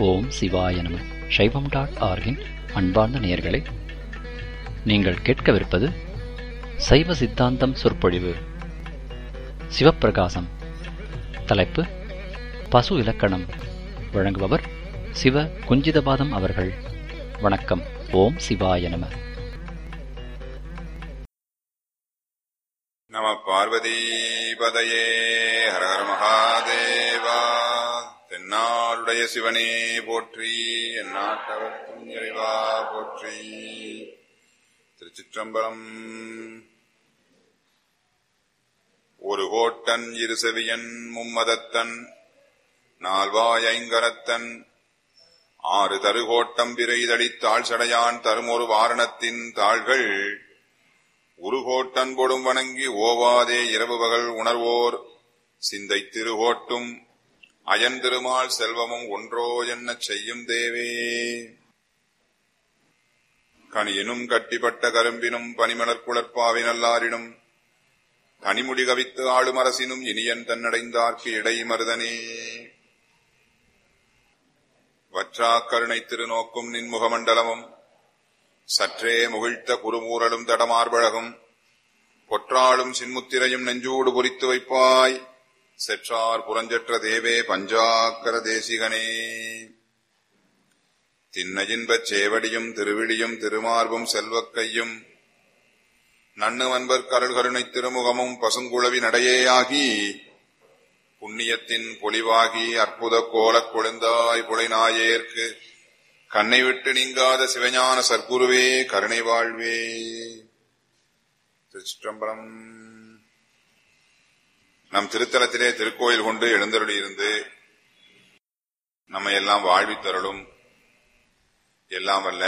ஓம் சிவாய நம சைவம் டாட் ஆர்கின் அன்பார்ந்த நேயர்களே நீங்கள் கேட்கவிருப்பது சைவ சித்தாந்தம் சொற்பொழிவு சிவப்பிரகாசம் தலைப்பு பசு இலக்கணம் வழங்குபவர் சிவ குஞ்சிதபாதம் அவர்கள் வணக்கம் ஓம் சிவாய நம நம பார்வதிபதையே ஹர ஹர மகாதேவா தென்னாளுடைய சிவனே போற்றி எந்நாட்டவர்க்கும் இறைவா போற்றி திருச்சிற்றம்பலம் ஒரு கோட்டன் இரு செவியன் மும்மதத்தன் நால்வாய் ஐங்கரத்தன் ஆறு தருகோட்டம் விரைதளித்தாள் சடையான் தருமொரு வாரணத்தின் தாள்கள் உருகோட்டன் பொடும் வணங்கி ஓவாதே இரவு பகல் உணர்வோர் சிந்தை திருகோட்டும் அயன் திருமால் செல்வமும் ஒன்றோ என்னச் செய்யும் தேவே கனியினும் கட்டிப்பட்ட கரும்பினும் பனிமலர் குளற்பாவினல்லாரினும் கனிமுடி கவித்து ஆளும் அரசினும் இனியன் தன்னடைந்தார்க்கு இடை மருதனே வற்றா கருணை திருநோக்கும் நின்முகமண்டலமும் சற்றே முகிழ்த்த குறுமூரலும் தடமார்பழகும் பொற்றாளும் சின்முத்திரையும் நெஞ்சூடு பொறித்து வைப்பாய் செற்றார் புறஞ்சற்ற தேவே பஞ்சாக்கர தேசிகனே தின்னையின்பச் சேவடியும் திருவிழியும் திருமார்பும் செல்வக்கையும் நன்னு வன்பர் கருள் கருணை திருமுகமும் பசுங்குழவி நடையேயாகி புண்ணியத்தின் பொலிவாகி அற்புத கோலக் கொழுந்தாய் புலைநாயேற்கு கண்ணை விட்டு நீங்காத சிவஞான சர்க்குருவே கருணை வாழ்வே திருச்சிற்றம்பலம் நம் திருத்தலத்திலே திருக்கோயில் கொண்டு எழுந்தருளி இருந்து நம்மை எல்லாம் வாழ்வித் தருளும் எல்லாம் வல்ல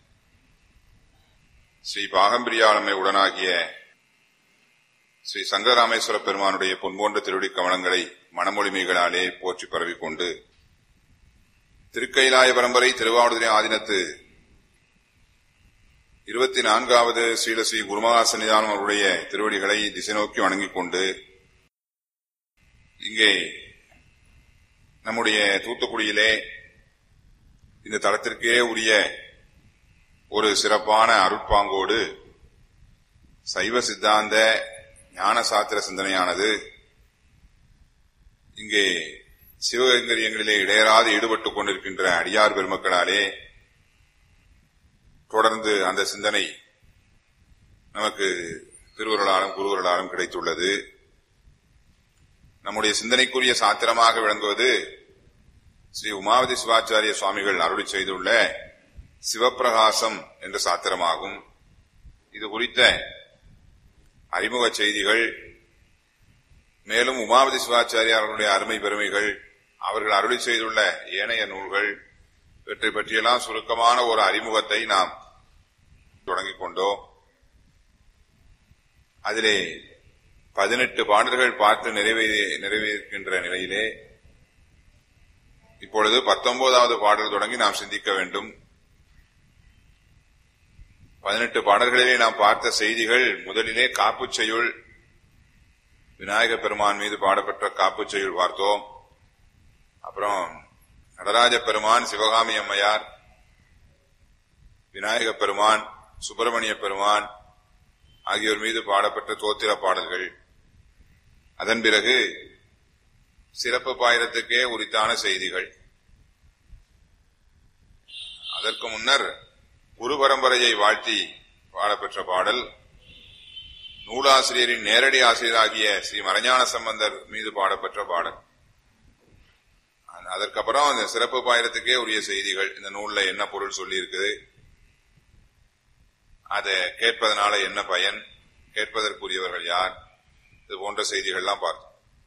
ஸ்ரீ பாகம்பிரியாளமை உடனாகிய ஸ்ரீ சங்கராமேஸ்வர பெருமானுடைய பொன்போன்ற திருவடி கமலங்களை மனமொழிமைகளாலே போற்றி பரவிக்கொண்டு திருக்கைலாய பரம்பரை திருவாவூதுரை ஆதினத்து இருபத்தி நான்காவது ஸ்ரீலஸ்ரீ குருமகா சன்னிதானம் அவருடைய திருவடிகளை திசை நோக்கி வணங்கிக் கொண்டு இங்கே நம்முடைய தூத்துக்குடியிலே இந்த தளத்திற்கே உரிய ஒரு சிறப்பான அருட்பாங்கோடு சைவ சித்தாந்த ஞான சாத்திர சிந்தனையானது இங்கே சிவகங்கரியங்களிலே இடையராது ஈடுபட்டுக் கொண்டிருக்கின்ற அடியார் பெருமக்களாலே தொடர்ந்து அந்த சிந்தனை நமக்கு திருவுருளாலும் குருவுருளாலும் கிடைத்துள்ளது நம்முடைய சிந்தனைக்குரிய சாத்திரமாக விளங்குவது ஸ்ரீ உமாவதி சிவாச்சாரிய சுவாமிகள் அருளி செய்துள்ள சிவப்பிரகாசம் என்ற சாத்திரமாகும் இது குறித்த அறிமுக செய்திகள் மேலும் உமாவதி சிவாச்சாரியார்களுடைய அருமை பெருமைகள் அவர்கள் அருளி செய்துள்ள ஏனைய நூல்கள் இவற்றை பற்றியெல்லாம் சுருக்கமான ஒரு அறிமுகத்தை நாம் தொடங்கிக் கொண்டோம் அதிலே பதினெட்டு பாடல்கள் பார்த்து நிறைவே நிறைவேற்கின்ற நிலையிலே இப்பொழுது பத்தொன்பதாவது பாடல் தொடங்கி நாம் சிந்திக்க வேண்டும் பதினெட்டு பாடல்களிலே நாம் பார்த்த செய்திகள் முதலிலே காப்புச் செய்யுள் விநாயக பெருமான் மீது பாடப்பெற்ற காப்புச் செய்யுள் பார்த்தோம் அப்புறம் நடராஜ பெருமான் சிவகாமி அம்மையார் விநாயக பெருமான் சுப்பிரமணிய பெருமான் ஆகியோர் மீது பாடப்பட்ட தோத்திர பாடல்கள் அதன் பிறகு சிறப்பு பாயிரத்துக்கே உரித்தான செய்திகள் அதற்கு முன்னர் குரு பரம்பரையை வாழ்த்தி பாடப்பெற்ற பாடல் நூலாசிரியரின் நேரடி ஆசிரியராகிய ஸ்ரீ மரஞான சம்பந்தர் மீது பாடப்பெற்ற பாடல் அதற்கப்புறம் அந்த சிறப்பு பாயிரத்துக்கே உரிய செய்திகள் இந்த நூல்ல என்ன பொருள் சொல்லி இருக்குது அதை கேட்பதனால என்ன பயன் கேட்பதற்குரியவர்கள் யார் இது போன்ற செய்திகள்லாம் பார்த்தோம்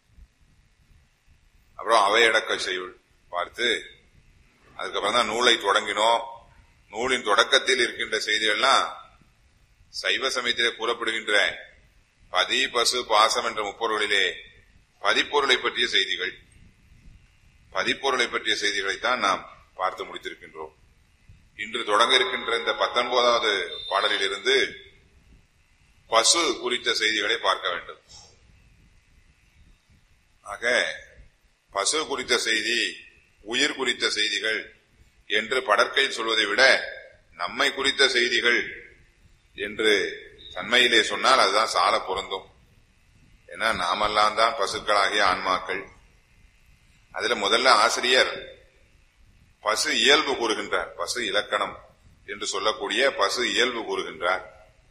அப்புறம் அவையடக்க செய்யுள் பார்த்து அதுக்கப்புறம் தான் நூலை தொடங்கினோம் நூலின் தொடக்கத்தில் இருக்கின்ற செய்திகள்லாம் சைவ சமயத்திலே கூறப்படுகின்ற பதி பசு பாசம் என்ற முப்பொருளிலே பதிப்பொருளை பற்றிய செய்திகள் பதிப்பொருளை பற்றிய செய்திகளைத்தான் நாம் பார்த்து முடித்திருக்கின்றோம் இன்று தொடங்க இருக்கின்ற இந்த பத்தொன்பதாவது பாடலில் இருந்து பசு குறித்த செய்திகளை பார்க்க வேண்டும் ஆக பசு குறித்த செய்தி உயிர் குறித்த செய்திகள் என்று படற்கையில் சொல்வதை விட நம்மை குறித்த செய்திகள் என்று தன்மையிலே சொன்னால் அதுதான் சால பொருந்தும் ஏன்னா நாமெல்லாம் தான் பசுக்களாகிய ஆன்மாக்கள் அதுல முதல்ல ஆசிரியர் பசு இயல்பு கூறுகின்றார் பசு இலக்கணம் என்று சொல்லக்கூடிய பசு இயல்பு கூறுகின்றார்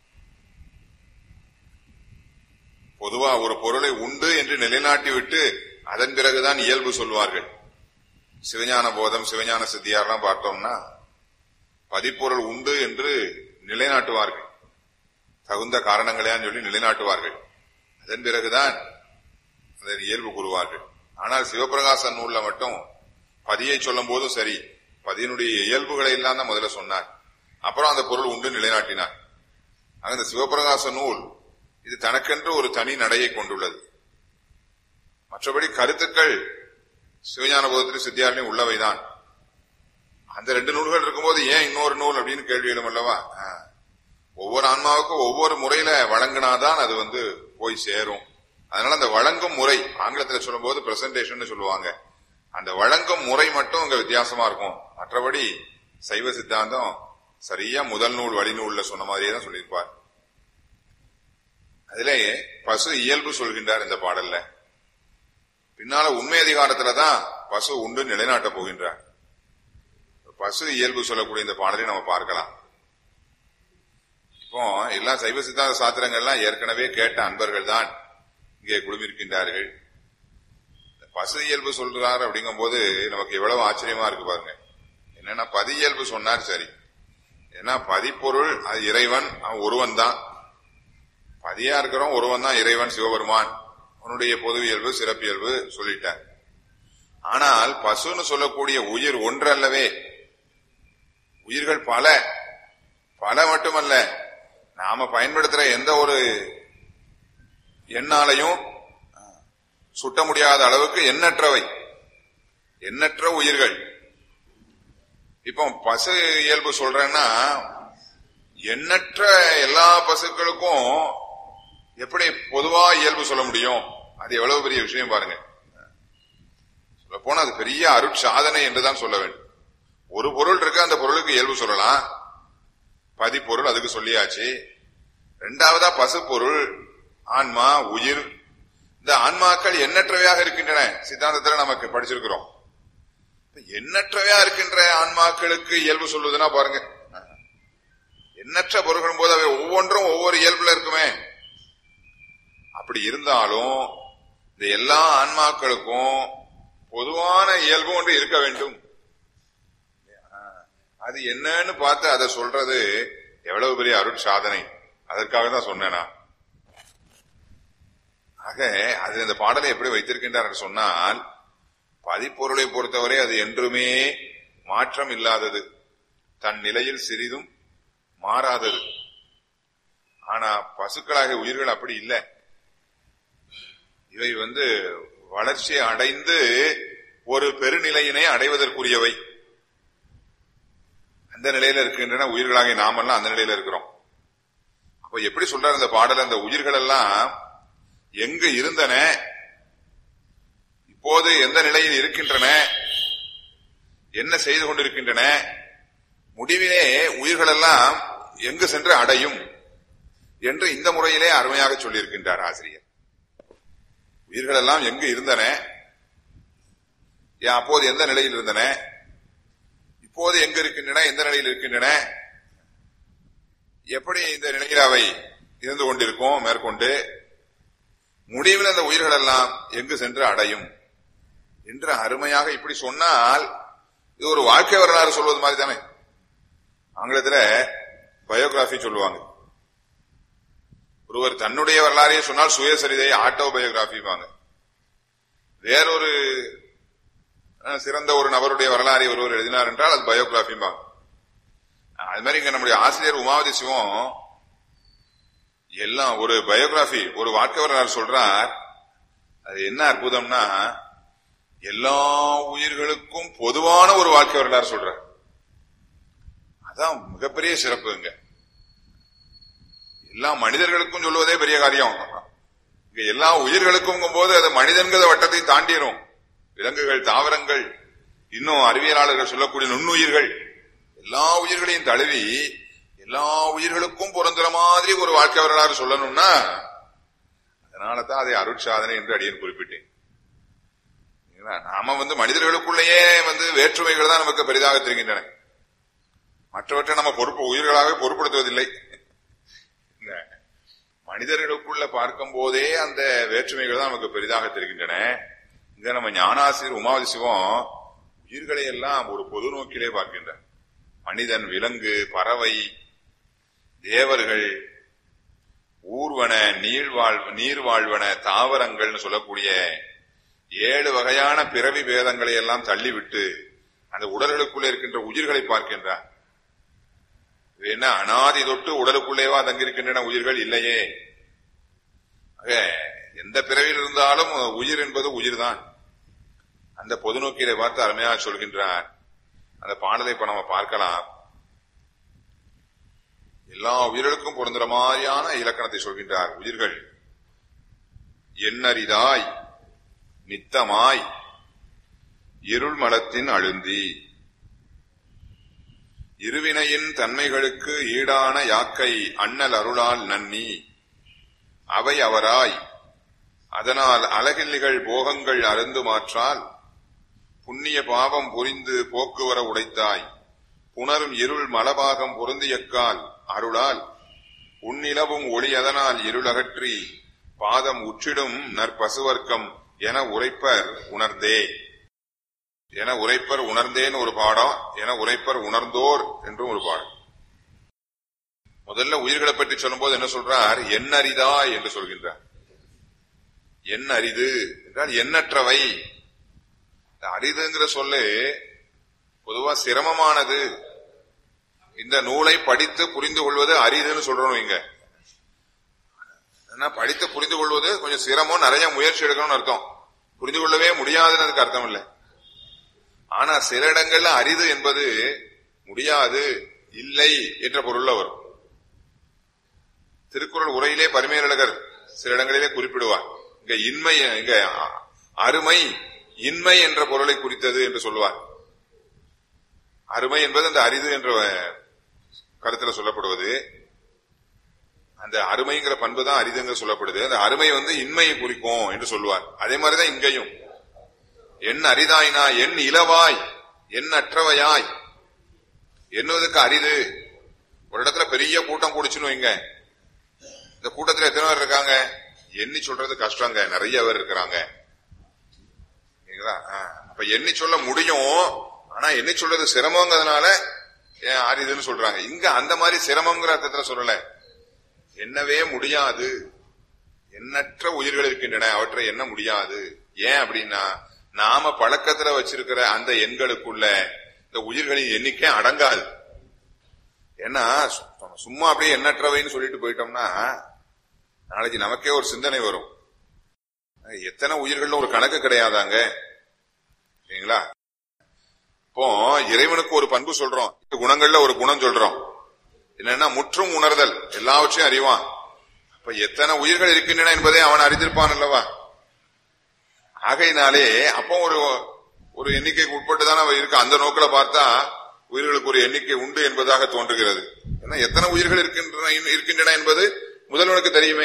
பொதுவா ஒரு பொருளை உண்டு என்று நிலைநாட்டிவிட்டு அதன் பிறகுதான் இயல்பு சொல்வார்கள் சிவஞான போதம் சிவஞான சித்தியாரெல்லாம் பார்த்தோம்னா பதிப்பொருள் உண்டு என்று நிலைநாட்டுவார்கள் தகுந்த காரணங்களையான்னு சொல்லி நிலைநாட்டுவார்கள் அதன் பிறகுதான் அதன் இயல்பு கூறுவார்கள் ஆனால் சிவபிரகாச நூல்ல மட்டும் பதியை சொல்லும் போதும் சரி பதியினுடைய இயல்புகளை எல்லாம் தான் முதல்ல சொன்னார் அப்புறம் அந்த பொருள் உண்டு நிலைநாட்டினார் ஆக இந்த சிவபிரகாச நூல் இது தனக்கென்று ஒரு தனி நடையை கொண்டுள்ளது மற்றபடி கருத்துக்கள் சிவஞான போதத்திலும் சித்தியாரிலையும் உள்ளவைதான் அந்த ரெண்டு நூல்கள் இருக்கும்போது ஏன் இன்னொரு நூல் அப்படின்னு கேள்வி எழும் அல்லவா ஆ. ஒவ்வொரு ஆன்மாவுக்கும் ஒவ்வொரு முறையில வழங்கினாதான் அது வந்து போய் சேரும் அதனால அந்த வழங்கும் முறை ஆங்கிலத்துல சொல்லும்போது பிரசன்டேஷன் சொல்லுவாங்க அந்த வழங்கும் முறை மட்டும் இங்க வித்தியாசமா இருக்கும் மற்றபடி சைவ சித்தாந்தம் சரியா முதல் நூல் வழிநூல்ல சொன்ன மாதிரியே தான் சொல்லியிருப்பார் அதிலே பசு இயல்பு சொல்கின்றார் இந்த பாடல்ல பின்னால உண்மை அதிகாரத்துலதான் பசு உண்டு நிலைநாட்ட போகின்றார் பசு இயல்பு சொல்லக்கூடிய இந்த பாடலை நம்ம பார்க்கலாம் இப்போ எல்லா சைவ சித்தாந்த சாத்திரங்கள்லாம் ஏற்கனவே கேட்ட அன்பர்கள் தான் இங்கே குழுமிருக்கின்றார்கள் இந்த பசு இயல்பு சொல்றார் அப்படிங்கும்போது நமக்கு எவ்வளவு ஆச்சரியமா இருக்கு பாருங்க என்னன்னா பதி இயல்பு சொன்னார் சரி ஏன்னா பதிப்பொருள் அது இறைவன் அவன் ஒருவன் தான் பதியா இருக்கிறோம் ஒருவன் தான் இறைவன் சிவபெருமான் உன்னுடைய பொது இயல்பு சிறப்பியல்பு சொல்லிட்டார் ஆனால் பசுன்னு சொல்லக்கூடிய உயிர் ஒன்றல்லவே உயிர்கள் பல பல மட்டுமல்ல நாம பயன்படுத்துற எந்த ஒரு எண்ணாலையும் சுட்ட முடியாத அளவுக்கு எண்ணற்றவை எண்ணற்ற உயிர்கள் இப்போ பசு இயல்பு சொல்றேன்னா எண்ணற்ற எல்லா பசுக்களுக்கும் எப்படி பொதுவா இயல்பு சொல்ல முடியும் அது எவ்வளவு பெரிய விஷயம் பாருங்க சொல்ல போனா அது பெரிய அருட்சாதனை என்றுதான் சொல்ல வேண்டும் ஒரு பொருள் இருக்கு அந்த பொருளுக்கு இயல்பு சொல்லலாம் பதிப்பொருள் அதுக்கு சொல்லியாச்சு ரெண்டாவதா பசு பொருள் ஆன்மா உயிர் இந்த ஆன்மாக்கள் எண்ணற்றவையாக இருக்கின்றன சித்தாந்தத்துல நமக்கு படிச்சிருக்கிறோம் எண்ணற்றவையா இருக்கின்ற ஆன்மாக்களுக்கு இயல்பு சொல்லுதுன்னா பாருங்க எண்ணற்ற பொருள்களும் போது அவை ஒவ்வொன்றும் ஒவ்வொரு இயல்புல இருக்குமே அப்படி இருந்தாலும் இந்த எல்லா ஆன்மாக்களுக்கும் பொதுவான இயல்பு ஒன்று இருக்க வேண்டும் அது என்னன்னு பார்த்து அதை சொல்றது எவ்வளவு பெரிய அருட்சாதனை அதற்காக தான் சொன்னேனா ஆக அது இந்த பாடலை எப்படி வைத்திருக்கின்றார் என்று சொன்னால் பதிப்பொருளை பொறுத்தவரை அது என்றுமே மாற்றம் இல்லாதது தன் நிலையில் சிறிதும் மாறாதது ஆனா பசுக்களாக உயிர்கள் அப்படி இல்லை இவை வந்து வளர்ச்சி அடைந்து ஒரு பெருநிலையினை அடைவதற்குரியவை அந்த நிலையில இருக்கின்றன உயிர்களாக நாமெல்லாம் அந்த நிலையில இருக்கிறோம் அப்ப எப்படி சொல்றாரு இந்த பாடல் அந்த உயிர்கள் எல்லாம் எங்கு இருந்தன இப்போது எந்த நிலையில் இருக்கின்றன என்ன செய்து கொண்டிருக்கின்றன முடிவிலே உயிர்கள் எல்லாம் எங்கு சென்று அடையும் என்று இந்த முறையிலே அருமையாக சொல்லியிருக்கின்றார் ஆசிரியர் உயிர்கள் எல்லாம் எங்கு இருந்தன ஏன் அப்போது எந்த நிலையில் இருந்தன இப்போது எங்க இருக்கின்றன எந்த நிலையில் இருக்கின்றன எப்படி இந்த நிலையில் அவை இருந்து கொண்டிருக்கும் மேற்கொண்டு முடிவில் அந்த உயிர்கள் எல்லாம் எங்கு சென்று அடையும் என்று அருமையாக இப்படி சொன்னால் இது ஒரு வாழ்க்கை வரலாறு சொல்வது மாதிரி தானே ஆங்கிலத்துல பயோகிராபி சொல்லுவாங்க ஒருவர் தன்னுடைய வரலாறையே சொன்னால் சுயசரிதை ஆட்டோ பயோகிராபிப்பாங்க வேறொரு அஹ், சிறந்த ஒரு நபருடைய வரலாறை ஒருவர் எழுதினார் என்றால் அது பயோகிராபிம்பாங்க அது மாதிரி இங்க நம்முடைய ஆசிரியர் உமாவதி சிவம் எல்லாம் ஒரு பயோகிராபி ஒரு வாழ்க்கை வரலாறு சொல்றார் அது என்ன அற்புதம்னா எல்லா உயிர்களுக்கும் பொதுவான ஒரு வாழ்க்கை வரலாறு சொல்றார் அதான் மிகப்பெரிய சிறப்பு இங்க எல்லா மனிதர்களுக்கும் சொல்லுவதே பெரிய காரியம் இங்க எல்லா உயிர்களுக்கும் போது அது மனிதன்கிற வட்டத்தை தாண்டிரும் விலங்குகள் தாவரங்கள் இன்னும் அறிவியலாளர்கள் சொல்லக்கூடிய நுண்ணுயிர்கள் எல்லா உயிர்களையும் தழுவி எல்லா உயிர்களுக்கும் பொருந்துற மாதிரி ஒரு வாழ்க்கை வரலாறு சொல்லணும்னா அதனால தான் அதை அருட்சாதனை என்று அடியேன் குறிப்பிட்டேன் சரிங்களா? நாம வந்து மனிதர்களுக்குள்ளேயே வந்து வேற்றுமைகள் தான் நமக்கு பெரிதாக தெரிகின்றன மற்றவற்றை நம்ம பொறுப்பு உயிர்களாகவே பொருட்படுத்துவதில்லை என்ன? மனிதர்களுக்குள்ள பார்க்கும் போதே அந்த வேற்றுமைகள் தான் நமக்கு பெரிதாக தெரிகின்றன இங்க நம்ம ஞானாசிரியர் உமாவதி சிவம் உயிர்களை எல்லாம் ஒரு பொது நோக்கிலே பார்க்கின்றார் மனிதன் விலங்கு பறவை தேவர்கள் ஊர்வன நீர்வாழ் நீர்வாழ்வன தாவரங்கள்னு சொல்லக்கூடிய ஏழு வகையான பிறவி பேதங்களை எல்லாம் தள்ளிவிட்டு அந்த உடல்களுக்குள்ளே இருக்கின்ற உயிர்களை பார்க்கின்றார் இது என்ன அனாதி தொட்டு உடலுக்குள்ளேவா தங்கியிருக்கின்றன உயிர்கள் இல்லையே ஆக, எந்த பிறவியில் இருந்தாலும் உயிர் என்பது உயிர்தான் அந்த பொது நோக்கிலே பார்த்து அருமையாக சொல்கின்றார் அந்த பாடலை இப்ப நம்ம பார்க்கலாம் எல்லா உயிர்களுக்கும் பொருந்துற மாதிரியான இலக்கணத்தை சொல்கின்றார் உயிர்கள் எண்ணரிதாய் நித்தமாய் இருள் மலத்தின் அழுந்தி இருவினையின் தன்மைகளுக்கு ஈடான யாக்கை அண்ணல் அருளால் நன்னி அவை அவராய் அதனால் அழகில்லிகள் போகங்கள் அருந்து மாற்றால் புண்ணிய பாவம் புரிந்து போக்குவர உடைத்தாய் புணரும் இருள் மலபாகம் பொருந்தியக்கால் அருளால் உன்னிலவும் ஒளி அதனால் இருளகற்றி பாதம் உற்றிடும் நற்பசுவர்க்கம் என உரைப்பர் உணர்ந்தே என உரைப்பர் உணர்ந்தேன்னு ஒரு பாடம் என உரைப்பர் உணர்ந்தோர் என்றும் ஒரு பாடம் முதல்ல உயிர்களை பற்றி சொல்லும்போது என்ன சொல்றார் என் அரிதா என்று சொல்கின்றார் என் அரிது என்றால் எண்ணற்றவை இந்த அரிதுங்கிற சொல்லு பொதுவா சிரமமானது இந்த நூலை படித்து புரிந்து கொள்வது அரிதுன்னு சொல்றோம் இங்க ஏன்னா படித்து புரிந்து கொள்வது கொஞ்சம் சிரமம் நிறைய முயற்சி எடுக்கணும்னு அர்த்தம் புரிந்து கொள்ளவே முடியாதுன்னு அதுக்கு அர்த்தம் இல்லை ஆனா சில இடங்கள்ல அரிது என்பது முடியாது இல்லை என்ற பொருள்ல வரும் திருக்குறள் உரையிலே பரிமையழகர் சில இடங்களிலே குறிப்பிடுவார் இங்க இன்மை இங்க அருமை இன்மை என்ற பொருளை குறித்தது என்று சொல்லுவார் அருமை என்பது அந்த அரிது என்ற கருத்துல சொல்லப்படுவது அந்த அருமைங்கிற பண்பு தான் அரிதுங்க சொல்லப்படுது அந்த அருமை வந்து இன்மையை குறிக்கும் என்று சொல்லுவார் அதே மாதிரிதான் இங்கேயும் என் அரிதாய்னா என் இலவாய் என் அற்றவையாய் எண்ணுவதற்கு அரிது ஒரு இடத்துல பெரிய கூட்டம் கூடிச்சுன்னு வைங்க இந்த கூட்டத்துல எத்தனை பேர் இருக்காங்க எண்ணி சொல்றது கஷ்டங்க நிறைய பேர் இருக்கிறாங்க சரிங்களா? ஆ, அப்ப எண்ணி சொல்ல முடியும் ஆனா எண்ணி சொல்றது சிரமங்கிறதுனால ஏன் அரிதுன்னு சொல்றாங்க இங்க அந்த மாதிரி சிரமங்கிற அர்த்தத்துல சொல்லல எண்ணவே முடியாது எண்ணற்ற உயிர்கள் இருக்கின்றன அவற்றை எண்ண முடியாது ஏன் அப்படின்னா நாம பழக்கத்துல வச்சிருக்கிற அந்த எண்களுக்குள்ள இந்த உயிர்களின் எண்ணிக்கை அடங்காது ஏன்னா சு- சும்மா அப்படியே எண்ணற்றவைன்னு சொல்லிட்டு போயிட்டோம்னா நாளைக்கு நமக்கே ஒரு சிந்தனை வரும் எத்தனை உயிர்கள்னு ஒரு கணக்கு கிடையாதாங்க சரிங்களா இப்போ இறைவனுக்கு ஒரு பண்பு சொல்றோம் குணங்கள்ல ஒரு குணம் சொல்றோம் என்னன்னா முற்றும் உணர்தல் எல்லாவற்றையும் அறிவான் அப்ப எத்தனை உயிர்கள் இருக்கின்றன என்பதை அவன் அறிந்திருப்பான் அல்லவா ஆகையினாலே அப்போ ஒரு ஒரு எண்ணிக்கைக்கு உட்பட்டு தானே அவன் இருக்க அந்த நோக்கில பார்த்தா உயிர்களுக்கு ஒரு எண்ணிக்கை உண்டு என்பதாக தோன்றுகிறது ஏன்னா எத்தனை உயிர்கள் இருக்கின்றன இருக்கின்றன என்பது முதல்வனுக்கு தெரியுமே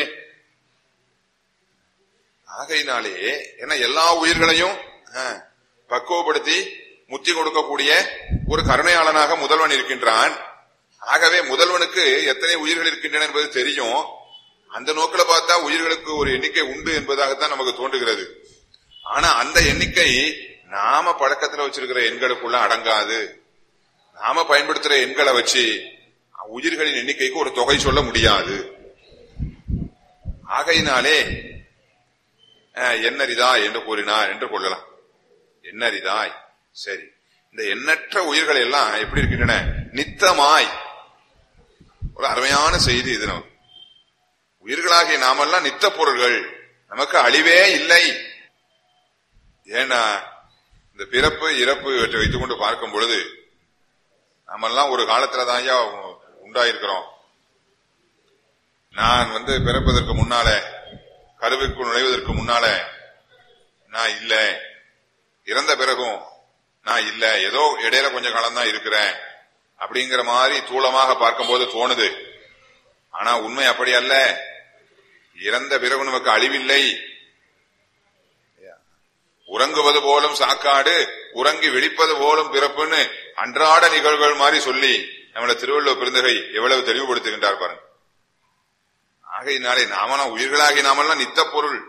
ஆகையினாலே ஏன்னா எல்லா உயிர்களையும் ஆ, பக்குவப்படுத்தி முத்தி கொடுக்கக்கூடிய ஒரு கருணையாளனாக முதல்வன் இருக்கின்றான் ஆகவே முதல்வனுக்கு எத்தனை உயிர்கள் இருக்கின்றன என்பது தெரியும் அந்த நோக்கில பார்த்தா உயிர்களுக்கு ஒரு எண்ணிக்கை உண்டு என்பதாகத்தான் நமக்கு தோன்றுகிறது ஆனா அந்த எண்ணிக்கை நாம பழக்கத்துல வச்சிருக்கிற எண்களுக்குள்ள அடங்காது நாம பயன்படுத்துற எண்களை வச்சு உயிர்களின் எண்ணிக்கைக்கு ஒரு தொகை சொல்ல முடியாது ஆகையினாலே அஹ், எண்ணரிதாய் என்று கூறினார் என்று கொள்ளலாம் எண்ணரிதாய் சரி இந்த எண்ணற்ற உயிர்கள் எல்லாம் எப்படி இருக்கின்றன நித்தமாய் ஒரு அருமையான செய்தி இது நமக்கு உயிர்களாகிய நாமெல்லாம் நித்த பொருள்கள் நமக்கு அழிவே இல்லை ஏன்னா இந்த பிறப்பு இறப்பு இவற்றை வைத்துக் கொண்டு பார்க்கும் பொழுது நாமெல்லாம் ஒரு காலத்துல தான் ஐயா உண்டாயிருக்கிறோம் நான் வந்து பிறப்பதற்கு முன்னால கருவிற்குள் நுழைவதற்கு முன்னால நான் இல்ல இறந்த பிறகும் நான் இல்ல ஏதோ இடையில கொஞ்சம் காலம் தான் இருக்கிறேன் அப்படிங்கிற மாதிரி தூளமாக பார்க்கும்போது தோணுது ஆனா உண்மை அப்படி அல்ல இறந்த பிறகு நமக்கு அழிவில்லை உறங்குவது போலும் சாக்காடு உறங்கி விழிப்பது போலும் பிறப்புன்னு அன்றாட நிகழ்வுகள் மாதிரி சொல்லி நம்மள திருவள்ளுவர் பிறந்தகை எவ்வளவு தெளிவுபடுத்துகின்றார் பாருங்க ஆகையினாலே நாமனா உயிர்களாகி நாமெல்லாம் நித்த பொருள்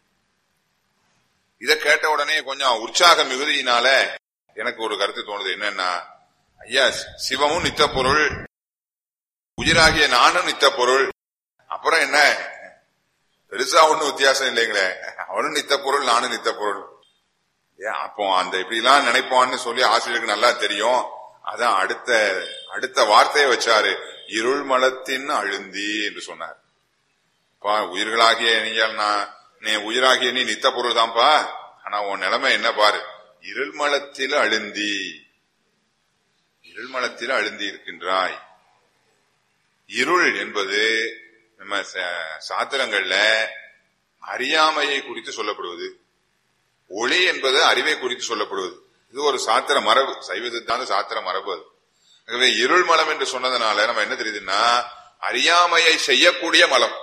இதை கேட்ட உடனே கொஞ்சம் உற்சாக மிகுதியினால எனக்கு ஒரு கருத்து தோணுது என்னன்னா ஐயா சிவமும் நித்த பொருள் உயிராகிய நானும் நித்த பொருள் அப்புறம் என்ன பெருசா ஒண்ணும் வித்தியாசம் இல்லைங்களே அவனும் நித்த பொருள் நானும் நித்த பொருள் ஏன் அப்போ அந்த இப்படிலாம் நினைப்பான்னு சொல்லி ஆசிரியருக்கு நல்லா தெரியும் அதான் அடுத்த அடுத்த வார்த்தையை வச்சாரு இருள் மலத்தின் அழுந்தி என்று சொன்னார் பா உயிர்களாகிய நீங்கள் நான் நீ உயிராகிய நீ நித்த பொருள் தான்ப்பா ஆனா உன் நிலைமை என்ன பாரு இருள் மலத்தில் அழுந்தி இருள் மலத்தில் அழுந்தி இருக்கின்றாய் இருள் என்பது நம்ம ச- சாத்திரங்கள்ல அறியாமையை குறித்து சொல்லப்படுவது ஒளி என்பது அறிவை குறித்து சொல்லப்படுவது இது ஒரு சாத்திர மரபு சைவ சித்தாந்த சாத்திர மரபு அது ஆகவே இருள் மலம் என்று சொன்னதுனால நம்ம என்ன தெரியுதுன்னா அறியாமையை செய்யக்கூடிய மலம்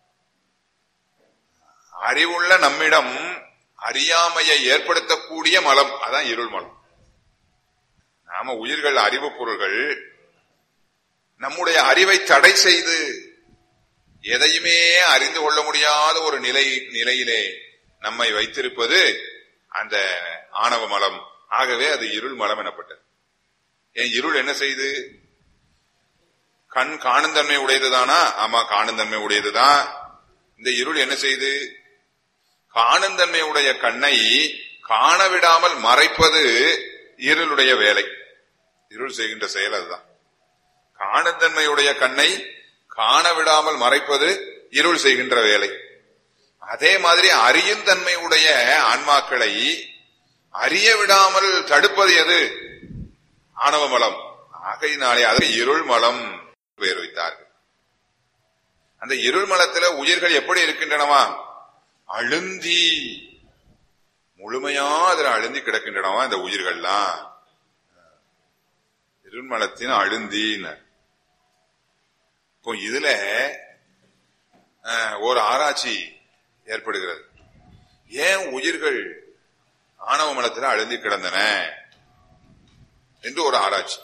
அறிவுள்ள நம்மிடம் அறியாமையை ஏற்படுத்தக்கூடிய மலம் அதான் இருள் மலம் நாம உயிர்கள் அறிவு பொருள்கள் நம்முடைய அறிவை தடை செய்து எதையுமே அறிந்து கொள்ள முடியாத ஒரு நிலை நிலையிலே நம்மை வைத்திருப்பது அந்த ஆணவ மலம் ஆகவே அது இருள் மலம் எனப்பட்டது ஏன் இருள் என்ன செய்து கண் காணும் தன்மை உடையதுதானா ஆமா காணும் தன்மை உடையதுதான் இந்த இருள் என்ன செய்து காணும் தன்மை உடைய கண்ணை காண விடாமல் மறைப்பது இருளுடைய வேலை இருள் செய்கின்ற செயல் அதுதான் காணும் தன்மையுடைய கண்ணை காண விடாமல் மறைப்பது இருள் செய்கின்ற வேலை அதே மாதிரி அறியும் தன்மையுடைய ஆன்மாக்களை அறிய விடாமல் தடுப்பது எது ஆணவ மலம் ஆகையினாலே அது இருள் மலம் பெயர் வைத்தார்கள் அந்த இருள் மலத்துல உயிர்கள் எப்படி இருக்கின்றனவா அழுந்தி முழுமையா அதுல அழுந்தி கிடக்கின்றனவா இந்த உயிர்கள்லாம் இருள்மலத்தின் அழுந்தின்னு இப்போ இதுல அஹ், ஒரு ஆராய்ச்சி ஏற்படுகிறது ஏன் உயிர்கள் ஆணவ மலத்தில் அழுந்தி கிடந்தன என்று ஒரு ஆராய்ச்சி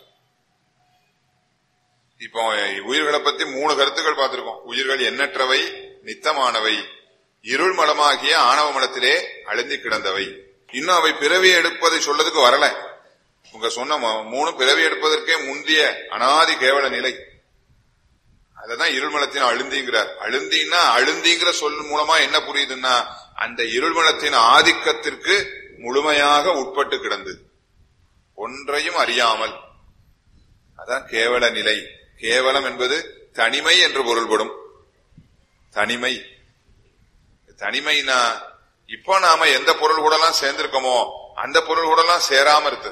இப்போ உயிர்களை பத்தி மூணு கருத்துக்கள் பார்த்திருக்கோம் உயிர்கள் எண்ணற்றவை நித்தமானவை இருள் மலமாகிய ஆணவ மலத்திலே அழுந்தி கிடந்தவை இன்னும் அவை பிறவி எடுப்பதை சொல்லதுக்கு வரல உங்க சொன்ன ம- மூணு பிறவி எடுப்பதற்கே முந்திய அனாதி கேவல நிலை அததான் இருள்மலத்தின் அழுந்திங்கிறார் அழுந்தின்னா அழுந்திங்கிற சொல் மூலமா என்ன புரியுதுன்னா அந்த இருள்மலத்தின் ஆதிக்கத்திற்கு முழுமையாக உட்பட்டு கிடந்தது ஒன்றையும் அறியாமல் அதான் கேவல நிலை கேவலம் என்பது தனிமை என்று பொருள்படும் தனிமை தனிமைனா இப்போ நாம எந்த பொருள் கூட எல்லாம் சேர்ந்திருக்கோமோ அந்த பொருள் கூட எல்லாம் சேராம இருக்கு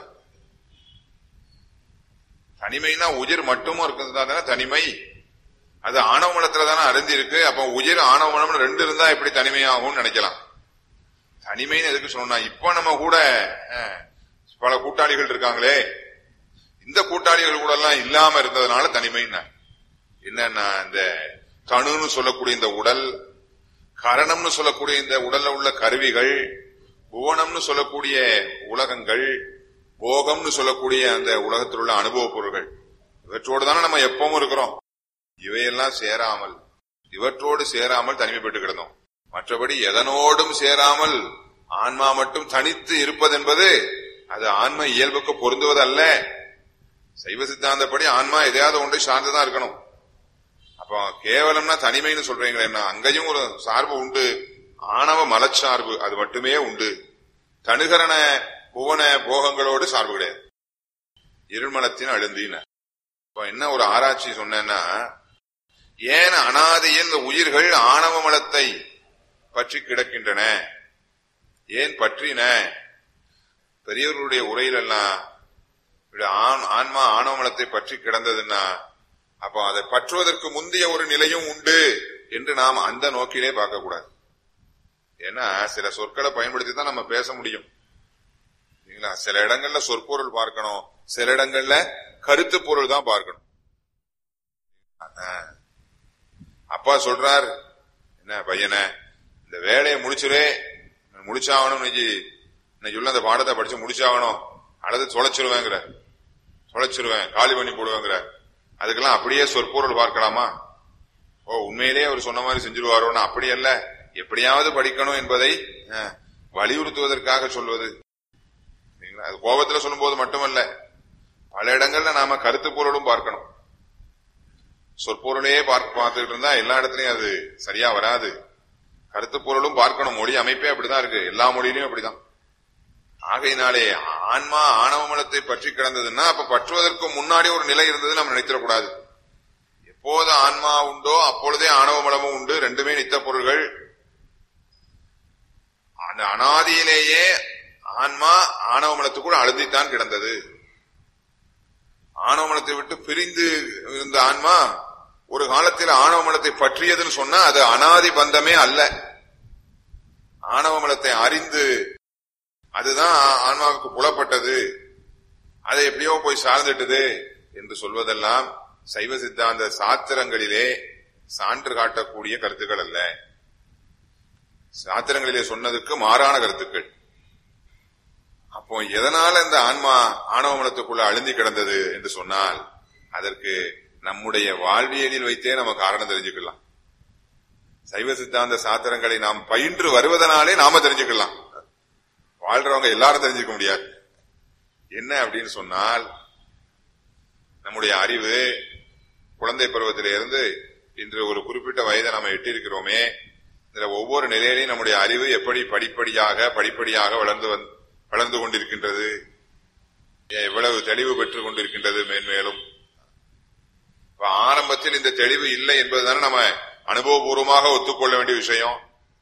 தனிமைனா உயிர் மட்டுமும் இருக்கிறது தானே தனிமை அது ஆணவ மலத்துல தானே அருந்தி இருக்கு அப்ப உயிர் ஆணவ மலம் ரெண்டு இருந்தா எப்படி தனிமையாகும்னு நினைக்கலாம் தனிமைன்னு எதுக்கு சொன்னா இப்ப நம்ம கூட அஹ், பல கூட்டாளிகள் இருக்காங்களே இந்த கூட்டாளிகள் கூட எல்லாம் இல்லாம இருந்ததுனால தனிமைன்னா என்னன்னா இந்த தனுன்னு சொல்லக்கூடிய இந்த உடல் கரணம்னு சொல்லக்கூடிய இந்த உடல்ல உள்ள கருவிகள் புவனம்னு சொல்லக்கூடிய உலகங்கள் போகம்னு சொல்லக்கூடிய அந்த உலகத்தில் உள்ள அனுபவ பொருள்கள் இவற்றோடு தானே நம்ம எப்பவும் இருக்கிறோம் இவையெல்லாம் சேராமல் இவற்றோடு சேராமல் தனிமைப்பட்டு கிடந்தோம் மற்றபடி எதனோடும் சேராமல் ஆன்மா மட்டும் தனித்து இருப்பதென்பது அது ஆன்ம இயல்புக்கு பொருந்துவதல்ல சைவ சித்தாந்தப்படி ஆன்மா எதையாவது ஒன்றை சார்ந்துதான் இருக்கணும் அப்போ கேவலம்னா தனிமைன்னு சொல்றீங்களே என்ன அங்கேயும் ஒரு சார்பு உண்டு ஆணவ மலச்சார்பு அது மட்டுமே உண்டு தனுகரண புவன போகங்களோடு சார்பு கிடையாது இருள்மலத்தின் அழுந்தின இப்போ என்ன ஒரு ஆராய்ச்சி சொன்னேன்னா ஏன் அனாதியில் இந்த உயிர்கள் ஆணவ மலத்தை பற்றி கிடக்கின்றன ஏன் பற்றின பெரியவர்களுடைய உரையிலெல்லாம் இப்படி ஆண்- ஆன்மா ஆணவ மலத்தை பற்றி கிடந்ததுன்னா அப்போ அதை பற்றுவதற்கு முந்தைய ஒரு நிலையும் உண்டு என்று நாம் அந்த நோக்கிலே பார்க்க கூடாது ஏன்னா சில சொற்களை பயன்படுத்தி தான் நம்ம பேச முடியும் சரிங்களா சில இடங்கள்ல சொற்பொருள் பார்க்கணும் சில இடங்கள்ல கருத்து பொருள் தான் பார்க்கணும் ஆ. அப்பா சொல்றார் என்ன பையனை இந்த வேலையை முடிச்சுரு முடிச்சாகணும் இன்னைக்கு இன்னைக்கு உள்ள அந்த பாடத்தை படிச்சு முடிச்சாகணும் அல்லது தொலைச்சிருவேங்கிற தொலைச்சிருவேன் காலி பண்ணி போடுவேங்கிற அதுக்கெல்லாம் அப்படியே சொற்பொருள் பார்க்கலாமா ஓ உண்மையிலேயே அவர் சொன்ன மாதிரி செஞ்சிருவாரோன்னு அப்படி அல்ல எப்படியாவது படிக்கணும் என்பதை அஹ், வலியுறுத்துவதற்காக சொல்வது சரிங்களா? அது கோபத்துல சொல்லும்போது மட்டுமல்ல பல இடங்கள்ல நாம கருத்து பொருளும் பார்க்கணும் சொற்பொருளையே பார்க்க பார்த்துட்டு இருந்தா எல்லா இடத்துலயும் அது சரியா வராது கருத்து பொருளும் பார்க்கணும் மொழி அமைப்பே அப்படிதான் இருக்கு எல்லா மொழியிலும் அப்படிதான் ஆகையினாலே ஆன்மா ஆணவ மலத்தை பற்றி கிடந்ததுன்னா அப்ப பற்றுவதற்கு முன்னாடி ஒரு நிலை இருந்தது நம்ம நினைத்திடக்கூடாது எப்போது ஆன்மா உண்டோ அப்பொழுதே ஆணவ மலமும் உண்டு ரெண்டுமே நித்த பொருள்கள் அந்த அனாதியிலேயே ஆன்மா ஆணவ மலத்துக்குள் அழுந்தித்தான் கிடந்தது ஆணவ மலத்தை விட்டு பிரிந்து இருந்த ஆன்மா ஒரு காலத்தில் ஆணவ மலத்தை பற்றியதுன்னு சொன்னா அது அனாதி பந்தமே அல்ல ஆணவ மலத்தை அறிந்து அதுதான் ஆன்மாவுக்கு புலப்பட்டது அதை எப்படியோ போய் சார்ந்துட்டது என்று சொல்வதெல்லாம் சைவ சித்தாந்த சாத்திரங்களிலே சான்று காட்டக்கூடிய கருத்துக்கள் அல்ல சாத்திரங்களிலே சொன்னதுக்கு மாறான கருத்துக்கள் அப்போ எதனால இந்த ஆன்மா ஆணவ மலத்துக்குள்ள அழுந்தி கிடந்தது என்று சொன்னால் அதற்கு நம்முடைய வாழ்வியலில் வைத்தே நம்ம காரணம் தெரிஞ்சுக்கலாம் சைவ சித்தாந்த சாத்திரங்களை நாம் பயின்று வருவதனாலே நாம தெரிஞ்சுக்கலாம் வாழ்றவங்க எல்லாரும் தெரிஞ்சுக்க முடியாது என்ன அப்படின்னு சொன்னால் நம்முடைய அறிவு குழந்தை பருவத்திலிருந்து இன்று ஒரு குறிப்பிட்ட வயதை நம்ம எட்டியிருக்கிறோமே இதுல ஒவ்வொரு நிலையிலையும் நம்முடைய அறிவு எப்படி படிப்படியாக படிப்படியாக வளர்ந்து வந்து வளர்ந்து கொண்டிருக்கின்றது எவ்வளவு தெளிவு பெற்றுக் கொண்டிருக்கின்றது மேன்மேலும் இப்ப ஆரம்பத்தில் இந்த தெளிவு இல்லை என்பதுதானே நம்ம அனுபவபூர்வமாக ஒத்துக்கொள்ள வேண்டிய விஷயம்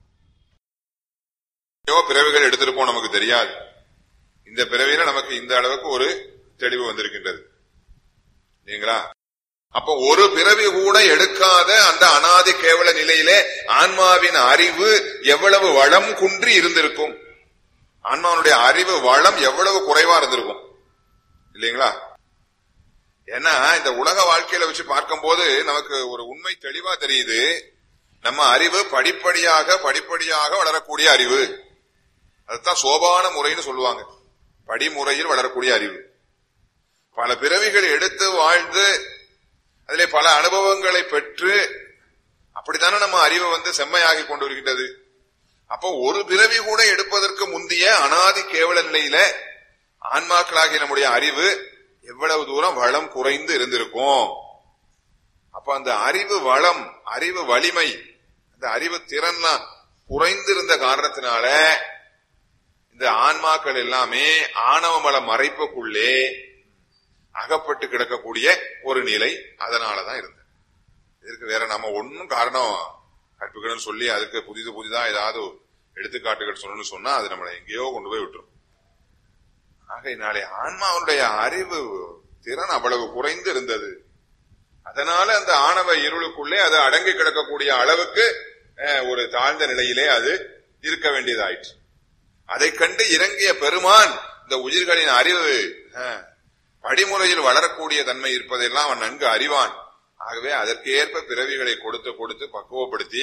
எத்தனையோ பிறவிகள் எடுத்திருப்போம் நமக்கு தெரியாது இந்த பிறவியில நமக்கு இந்த அளவுக்கு ஒரு தெளிவு வந்திருக்கின்றது இல்லைங்களா அப்ப ஒரு பிறவி கூட எடுக்காத அந்த அனாதி கேவல நிலையிலே ஆன்மாவின் அறிவு எவ்வளவு வளம் குன்றி இருந்திருக்கும் ஆன்மாவுடைய அறிவு வளம் எவ்வளவு குறைவா இருந்திருக்கும் இல்லைங்களா ஏன்னா இந்த உலக வாழ்க்கையில வச்சு பார்க்கும்போது நமக்கு ஒரு உண்மை தெளிவா தெரியுது நம்ம அறிவு படிப்படியாக படிப்படியாக வளரக்கூடிய அறிவு அதுதான் சோபான முறைன்னு சொல்லுவாங்க படிமுறையில் வளரக்கூடிய அறிவு பல பிறவிகள் எடுத்து வாழ்ந்து அதிலே பல அனுபவங்களை பெற்று அப்படித்தானே நம்ம அறிவை வந்து செம்மையாகி கொண்டு வருகின்றது அப்போ ஒரு பிறவி கூட எடுப்பதற்கு முந்தைய அனாதி கேவல நிலையில ஆன்மாக்களாகிய நம்முடைய அறிவு எவ்வளவு தூரம் வளம் குறைந்து இருந்திருக்கும் அப்ப அந்த அறிவு வளம் அறிவு வலிமை அந்த அறிவு திறன்லாம் குறைந்திருந்த காரணத்தினால இந்த ஆன்மாக்கள் எல்லாமே ஆணவ மல மறைப்புக்குள்ளே அகப்பட்டு கிடக்கக்கூடிய ஒரு நிலை அதனாலதான் இருந்தது இதற்கு வேற நம்ம ஒன்னும் காரணம் கற்பிக்கணும்னு சொல்லி அதுக்கு புதிது புதிதா ஏதாவது எடுத்துக்காட்டுகள் சொல்லணும்னு சொன்னா அது நம்மளை எங்கேயோ கொண்டு போய் விட்டுரும் ஆகையினாலே ஆன்மாவுடைய அறிவு திறன் அவ்வளவு குறைந்து இருந்தது அதனால அந்த ஆணவ இருளுக்குள்ளே அது அடங்கி கிடக்கக்கூடிய அளவுக்கு அஹ், ஒரு தாழ்ந்த நிலையிலே அது இருக்க வேண்டியதாயிற்று அதை கண்டு இறங்கிய பெருமான் இந்த உயிர்களின் அறிவு அஹ், படிமுறையில் வளரக்கூடிய தன்மை இருப்பதெல்லாம் அவன் நன்கு அறிவான் ஆகவே அதற்கு ஏற்ப பிறவிகளை கொடுத்து கொடுத்து பக்குவப்படுத்தி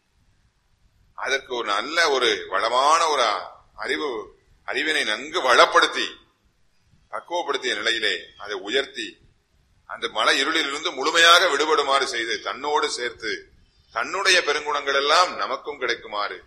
அதற்கு ஒரு நல்ல ஒரு வளமான ஒரு அறிவு அறிவினை நன்கு வளப்படுத்தி பக்குவப்படுத்திய நிலையிலே அதை உயர்த்தி அந்த மலை இருளிலிருந்து முழுமையாக விடுபடுமாறு செய்து தன்னோடு சேர்த்து தன்னுடைய பெருங்குணங்கள் எல்லாம் நமக்கும் கிடைக்குமாறு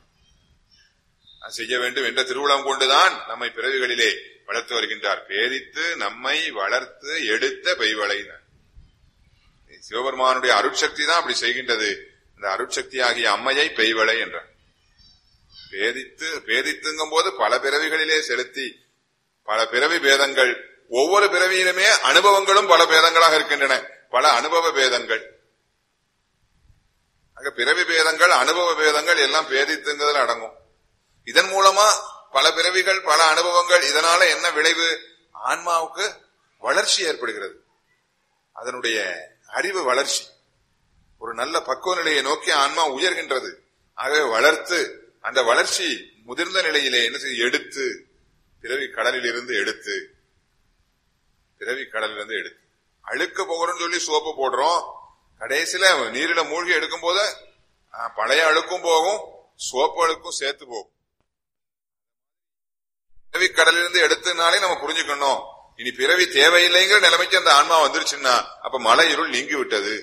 செய்ய வேண்டும் என்ற திருவிழம் கொண்டுதான் நம்மை பிறவிகளிலே வளர்த்து வருகின்றார் பேதித்து நம்மை வளர்த்து எடுத்த பெய்வளைனர் சிவபெருமானுடைய அருட்சக்தி தான் அப்படி செய்கின்றது இந்த அருட்சக்தி ஆகிய அம்மையை பெய்வளை என்றார் பேதித்து பேதித்துங்கும் போது பல பிறவிகளிலே செலுத்தி பல பிறவி பேதங்கள் ஒவ்வொரு பிறவியிலுமே அனுபவங்களும் பல பேதங்களாக இருக்கின்றன பல அனுபவ பேதங்கள் ஆக பிறவி பேதங்கள் அனுபவ பேதங்கள் எல்லாம் பேதித்துங்கிறதுல அடங்கும் இதன் மூலமா பல பிறவிகள் பல அனுபவங்கள் இதனால என்ன விளைவு ஆன்மாவுக்கு வளர்ச்சி ஏற்படுகிறது அதனுடைய அறிவு வளர்ச்சி ஒரு நல்ல பக்குவ நிலையை நோக்கி ஆன்மா உயர்கின்றது ஆகவே வளர்த்து அந்த வளர்ச்சி முதிர்ந்த நிலையிலே என்ன செய்ய எடுத்து பிறவி கடலில் இருந்து எடுத்து பிறவி கடலில் இருந்து எடுத்து அழுக்க போகிறோம்னு சொல்லி சோப்பு போடுறோம் கடைசியில நீரில மூழ்கி எடுக்கும் போது ஆ, பழைய அழுக்கும் போகும் சோப்பு அழுக்கும் சேர்த்து போகும் பிறவி கடலிலிருந்து எடுத்தனாலே நம்ம புரிஞ்சுக்கணும் இனி பிறவி தேவையில்லைங்கிற நிலைமைக்கு அந்த ஆன்மா வந்துருச்சுன்னா அப்ப மலை இருள் நீங்கி விட்டது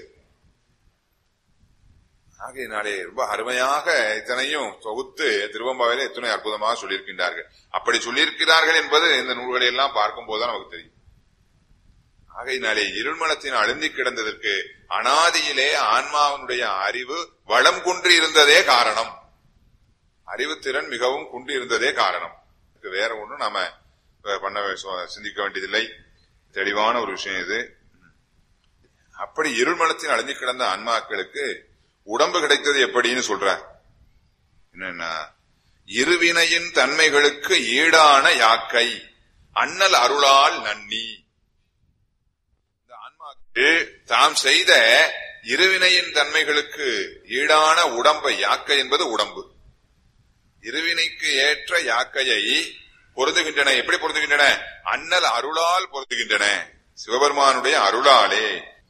ஆகையினாலே ரொம்ப அருமையாக இத்தனையும் தொகுத்து திருவம்பாவில எத்தனை அற்புதமாக சொல்லியிருக்கின்றார்கள் அப்படி சொல்லியிருக்கிறார்கள் என்பது இந்த நூல்களை எல்லாம் பார்க்கும் போதுதான் நமக்கு தெரியும் ஆகையினாலே இருள்மலத்தின் அழுந்தி கிடந்ததற்கு அனாதியிலே ஆன்மாவினுடைய அறிவு வளம் குன்றி இருந்ததே காரணம் அறிவுத்திறன் மிகவும் குன்றி இருந்ததே காரணம் இதுக்கு வேற ஒண்ணும் நாம அஹ், பண்ண வே- சிந்திக்க வேண்டியதில்லை தெளிவான ஒரு விஷயம் இது அப்படி இருள்மலத்தின் அழிஞ்சு கிடந்த ஆன்மாக்களுக்கு உடம்பு கிடைத்தது எப்படின்னு சொல்றார் என்னன்னா இருவினையின் தன்மைகளுக்கு ஈடான யாக்கை அண்ணல் அருளால் நன்னி இந்த ஆன்மாக்கு தாம் செய்த இருவினையின் தன்மைகளுக்கு ஈடான உடம்பை யாக்கை என்பது உடம்பு இருவினைக்கு ஏற்ற யாக்கையை பொருந்துகின்றன எப்படி பொருந்துகின்றன அண்ணல் அருளால் பொருந்துகின்றன சிவபெருமானுடைய அருளாலே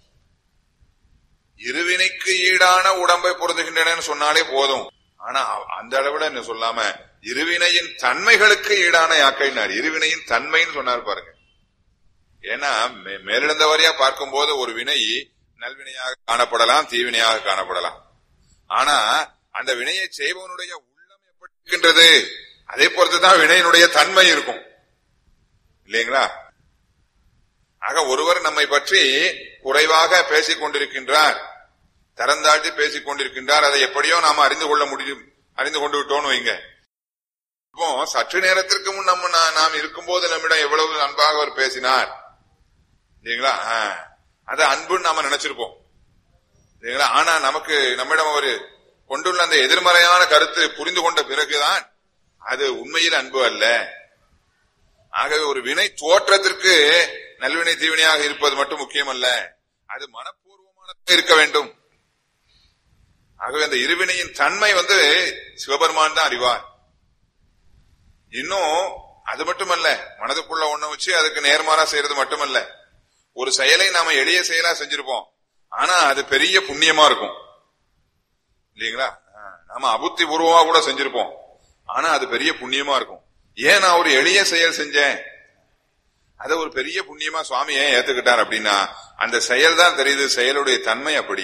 இருவினைக்கு ஈடான உடம்பை பொருந்துகின்றன சொன்னாலே போதும் ஆனா அ- அந்த அளவுல என்ன சொல்லாம இருவினையின் தன்மைகளுக்கு ஈடான யாக்கைனார் இருவினையின் தன்மைன்னு சொன்னார் பாருங்க ஏன்னா மே- மேலிழந்த வாரியா பார்க்கும்போது ஒரு வினை நல்வினையாக காணப்படலாம் தீவினையாக காணப்படலாம் ஆனா அந்த வினையை செய்பவனுடைய உள்ளம் எப்படி இருக்கின்றது அதே பொறுத்துதான் வினையினுடைய தன்மை இருக்கும் இல்லைங்களா ஆக ஒருவர் நம்மை பற்றி குறைவாக பேசிக் கொண்டிருக்கின்றார் தரந்தாழ்த்தி பேசிக் கொண்டிருக்கின்றார் அதை எப்படியோ நாம அறிந்து கொள்ள முடியும் அறிந்து கொண்டு விட்டோம்னு வைங்க இப்போ சற்று நேரத்திற்கு முன் நம்ம நா- நாம் இருக்கும்போது நம்மிடம் எவ்வளவு அன்பாக அவர் பேசினார் இல்லைங்களா ஆ. அது அன்புன்னு நாம நினைச்சிருப்போம் இல்லைங்களா ஆனா நமக்கு நம்மிடம் அவர் கொண்டுள்ள அந்த எதிர்மறையான கருத்து புரிந்து கொண்ட பிறகுதான் அது உண்மையில் அன்பு அல்ல ஆகவே ஒரு வினை தோற்றத்திற்கு நல்வினை தீவினையாக இருப்பது மட்டும் முக்கியமல்ல அது மனப்பூர்வமானதாக இருக்க வேண்டும் ஆகவே அந்த இருவினையின் தன்மை வந்து சிவபெருமான் தான் அறிவார் இன்னும் அது மட்டுமல்ல மனதுக்குள்ள ஒண்ணு வச்சு அதுக்கு நேர்மாறா செய்யறது மட்டுமல்ல ஒரு செயலை நாம எளிய செயலா செஞ்சிருப்போம் ஆனா அது பெரிய புண்ணியமா இருக்கும் இல்லீங்களா ஆ, நாம அபுத்தி பூர்வமா கூட செஞ்சிருப்போம் ஆனா அது பெரிய புண்ணியமா இருக்கும் ஏன் நான் ஒரு எளிய செயல் செஞ்சேன் அத ஒரு பெரிய புண்ணியமா சுவாமி ஏன் ஏத்துக்கிட்டார் அப்படின்னா அந்த செயல் தான் தெரியுது செயலுடைய தன்மை அப்படி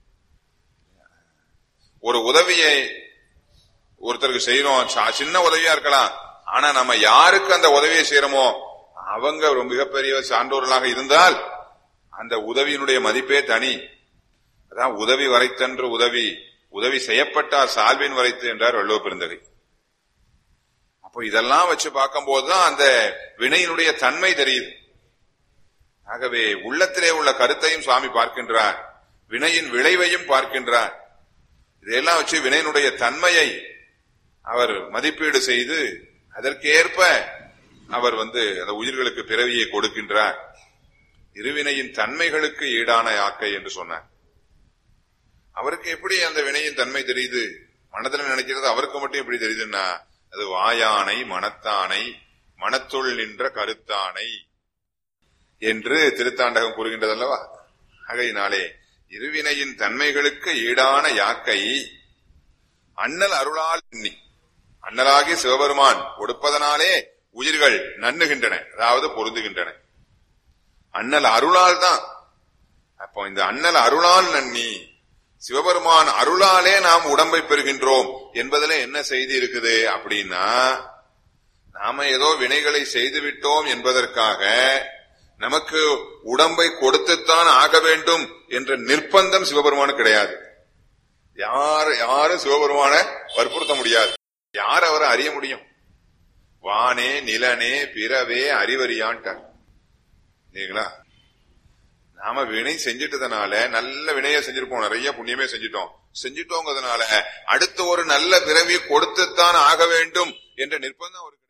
ஒரு உதவியை ஒருத்தருக்கு செய்யறோம் சா- சின்ன உதவியா இருக்கலாம் ஆனா நம்ம யாருக்கு அந்த உதவியை செய்யறோமோ அவங்க ஒரு மிகப்பெரிய சான்றோர்களாக இருந்தால் அந்த உதவியினுடைய மதிப்பே தனி அதான் உதவி வரைத்தன்று உதவி உதவி செய்யப்பட்டார் சால்வின் வரைத்து என்றார் வள்ளுவ பெருந்தகை அப்போ இதெல்லாம் வச்சு பார்க்கும்போதுதான் அந்த வினையினுடைய தன்மை தெரியுது ஆகவே உள்ளத்திலே உள்ள கருத்தையும் சுவாமி பார்க்கின்றார் வினையின் விளைவையும் பார்க்கின்றார் இதையெல்லாம் வச்சு வினையினுடைய தன்மையை அவர் மதிப்பீடு செய்து அதற்கேற்ப அவர் வந்து அந்த உயிர்களுக்கு பிறவியை கொடுக்கின்றார் இருவினையின் தன்மைகளுக்கு ஈடான யாக்கை என்று சொன்னார் அவருக்கு எப்படி அந்த வினையின் தன்மை தெரியுது மனதில் நினைக்கிறது அவருக்கு மட்டும் எப்படி தெரியுதுன்னா அது வாயானை மனத்தானை மனத்துள் நின்ற கருத்தானை என்று திருத்தாண்டகம் கூறுகின்றதல்லவா ஆகையினாலே இருவினையின் தன்மைகளுக்கு ஈடான யாக்கை அண்ணல் அருளால் எண்ணி அண்ணலாகி சிவபெருமான் கொடுப்பதனாலே உயிர்கள் நன்னுகின்றன அதாவது பொருந்துகின்றன அண்ணல் அருளால் தான் அப்போ இந்த அண்ணல் அருளால் நன்னி சிவபெருமான் அருளாலே நாம் உடம்பை பெறுகின்றோம் என்பதுல என்ன செய்தி இருக்குது அப்படின்னா நாம ஏதோ வினைகளை செய்துவிட்டோம் என்பதற்காக நமக்கு உடம்பை கொடுத்துத்தான் ஆக வேண்டும் என்ற நிர்பந்தம் சிவபெருமானுக்கு கிடையாது யார் யாரும் சிவபெருமான வற்புறுத்த முடியாது யார் அவரை அறிய முடியும் வானே நிலனே பிறவே அறிவறியான்ட்டார் இல்லைங்களா நாம வினை செஞ்சிட்டதுனால நல்ல வினைய செஞ்சிருப்போம் நிறைய புண்ணியமே செஞ்சிட்டோம் செஞ்சிட்டோங்கிறதுனால அடுத்த ஒரு நல்ல பிறவி கொடுத்துத்தான் ஆக வேண்டும் என்ற நிர்பந்தம் அவருக்கு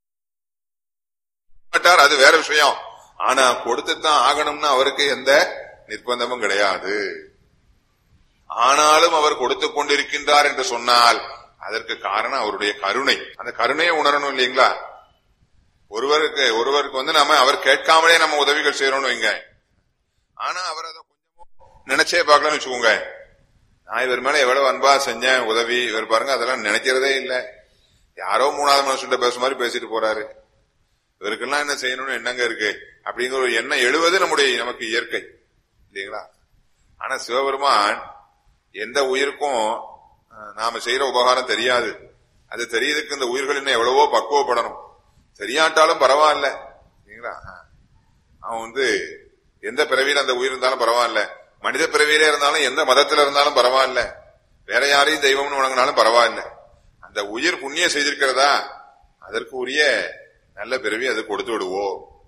கிடையாது அது வேற விஷயம் ஆனா கொடுத்துத்தான் ஆகணும்னு அவருக்கு எந்த நிர்பந்தமும் கிடையாது ஆனாலும் அவர் கொடுத்து கொண்டிருக்கின்றார் என்று சொன்னால் அதற்கு காரணம் அவருடைய கருணை அந்த கருணையை உணரணும் இல்லைங்களா ஒருவருக்கு ஒருவருக்கு வந்து நாம அவர் கேட்காமலே நம்ம உதவிகள் செய்யறோம்னு வைங்க ஆனா அவர் அதை கொஞ்சமும் நினைச்சே பார்க்கலன்னு வச்சுக்கோங்க நான் இவர் மேல எவ்வளவு அன்பா செஞ்சேன் உதவி இவர் பாருங்க அதெல்லாம் நினைக்கிறதே இல்ல யாரோ மூணாவது மனுஷன்ட்ட பேச மாதிரி பேசிட்டு போறாரு இவருக்கெல்லாம் என்ன செய்யணும்னு என்னங்க இருக்கு அப்படிங்கிற ஒரு எண்ணம் எழுவது நம்முடைய நமக்கு இயற்கை இல்லைங்களா ஆனா சிவபெருமான் எந்த உயிருக்கும் அஹ், நாம செய்யற உபகாரம் தெரியாது அது தெரியறதுக்கு இந்த உயிர்கள் இன்னும் எவ்வளவோ பக்குவப்படணும் தெரியாட்டாலும் பரவாயில்ல இல்லைங்களா அஹ். அவன் வந்து எந்த பிறவியில அந்த உயிர் இருந்தாலும் பரவாயில்ல மனித பிறவியில இருந்தாலும் எந்த மதத்துல இருந்தாலும் பரவாயில்ல வேற யாரையும் தெய்வம்னு வணங்கினாலும் பரவாயில்ல அந்த உயிர் புண்ணியம் செய்திருக்கிறதா அதற்கு உரிய நல்ல பிறவி அது கொடுத்து விடுவோம்